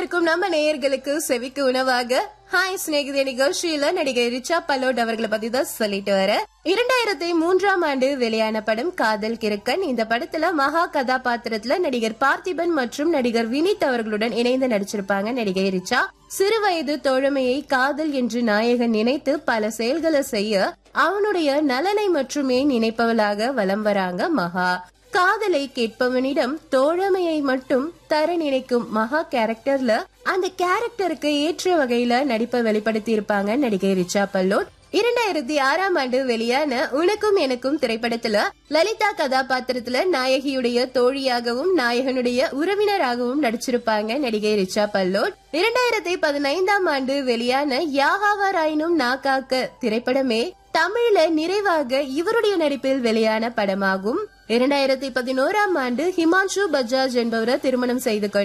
இருக்கும் நம்ம நேயர்களுக்கு செவிக்கு உணவாக ஹாய் சிநேகிதே நிகழ்ச்சியில நடிகை ரிச்சா பல்லோட் அவர்களை பத்தி தான் சொல்லிட்டு வர இரண்டாயிரத்தி மூன்றாம் ஆண்டு வெளியான படம் காதல் கிறுக்கன் இந்த படத்துல மகா கதாபாத்திரத்துல நடிகர் பார்த்திபன் மற்றும் நடிகர் வினித் அவர்களுடன் இணைந்து நடிச்சிருப்பாங்க நடிகை ரிச்சா சிறு வயது தோழமையை காதல் என்று நாயகன் நினைத்து பல செயல்களை செய்ய அவனுடைய நலனை மட்டுமே நினைப்பவளாக வலம் வராங்க மகா காதலை கேட்பவனிடம் தோழமையை மட்டும் தர நினைக்கும் மகா கேரக்டர்ல அந்த கேரக்டருக்கு ஏற்ற வகையில நடிப்பை வெளிப்படுத்தி இருப்பாங்க நடிகை ரிச்சா பல்லோட் இரண்டாயிரத்தி ஆறாம் ஆண்டு வெளியான உனக்கும் எனக்கும் திரைப்படத்துல லலிதா கதாபாத்திரத்துல நாயகியுடைய தோழியாகவும் நாயகனுடைய உறவினராகவும் நடிச்சிருப்பாங்க நடிகை ரிச்சா பல்லோட் இரண்டாயிரத்தி பதினைந்தாம் ஆண்டு வெளியான யாகாவாராயினும் நாக்காக்க திரைப்படமே தமிழ்ல நிறைவாக இவருடைய நடிப்பில் வெளியான படமாகும் இரண்டாயிரத்தி பதினோராம் ஆண்டு ஹிமான்ஷு பஜாஜ் என்பவரை திருமணம் செய்து கொண்டார்